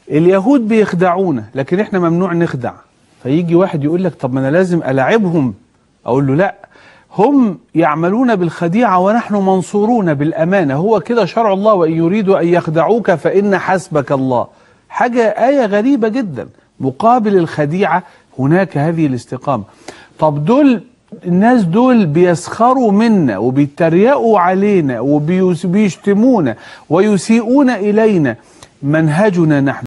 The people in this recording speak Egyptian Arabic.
اليهود بيخدعونا لكن احنا ممنوع نخدع فيجي واحد يقول لك طب ما انا لازم الاعبهم اقول له لا هم يعملون بالخديعة ونحن منصورون بالأمانة هو كده شرع الله وإن يريدوا أن يخدعوك فإن حسبك الله حاجة آية غريبة جدا مقابل الخديعة هناك هذه الاستقامة طب دول الناس دول بيسخروا منا وبيتريقوا علينا وبيشتمونا ويسيئون إلينا منهجنا نحن